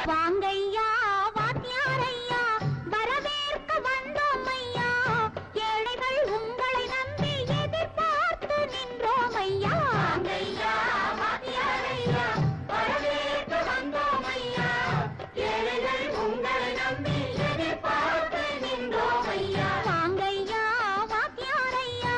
வாங்கையா வாத்தியாரையா வரவேற்க வந்தோம் ஐயா ஏழைகள் உங்களை நம்பி எதிர்பார்த்து நின்றோம் ஐயா வாங்கையா வாத்தியாரையா வரவேற்க வந்தோம் ஐயா ஏழைகள் உங்களை நம்பி எதிர்பார்த்து நின்றோம் ஐயா வாங்கையா வாத்தியாரையா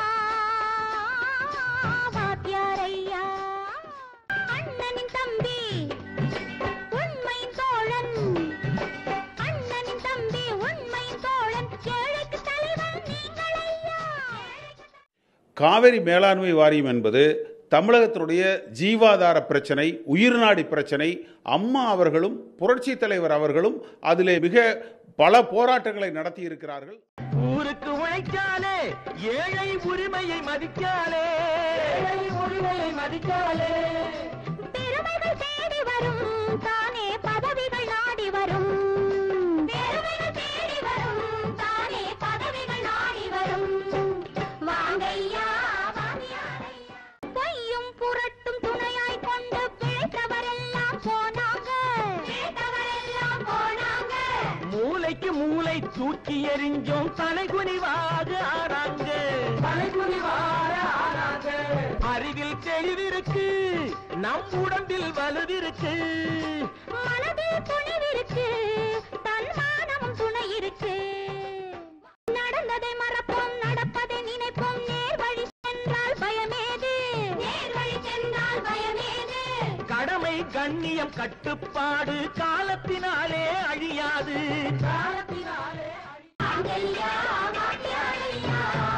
வாத்தியாரையா அண்ணனின் தம்பி உண்மையின் தோழன் அண்ணனின் தம்பி உண்மையின் தோழன் ஏழைக்கு தலைவன் நீங்கள் ஐயா காவிரி மேலாண்மை வாரியம் என்பது தமிழகத்தினுடைய ஜீவாதார பிரச்சனை உயிர்நாடி பிரச்சனை அம்மா அவர்களும் புரட்சி தலைவர் அவர்களும் அதிலே மிக பல போராட்டங்களை நடத்தி இருக்கிறார்கள் ஊருக்கு உழைக்காலே ஏழை உரிமையை மதிக்காலே ஏழை உரிமையை மதிக்காலே பெருமைகள் தேடி வரும் தானே பதவிகள் நாடி வரும் பெருமைகள் தேடி வரும் தானே பதவிகள் நாடி வரும் வாங்கையா வாங்கியாரையா பொய்யும் புரட்டும் துணையாய் கொண்டு பிழைத்தவரெல்லாம் போனாங்க பிழைத்தவரெல்லாம் போனாங்க மூளைக்கு மூளை தூக்கி எறிஞ்சோம் தலைகுனிவாக ஆறாங்க தலைகுனிவாக ஆறாங்க அறிவில் தெளிவிருக்கு நம் உடம்பில் வலுவிருக்கு மனதில் துணிவிருக்கு தன்மானமும் துணை இருக்கு நடந்ததை மறப்போம் நடப்பதை நினைப்போம் நேர் வழி சென்றால் பயமேது நேர் வழி சென்றால் பயமேது கடமை கண்ணியம் கட்டுப்பாடு காலத்தினாலே அழியாது காலத்தினாலே வாங்கையா வாத்தியாரையா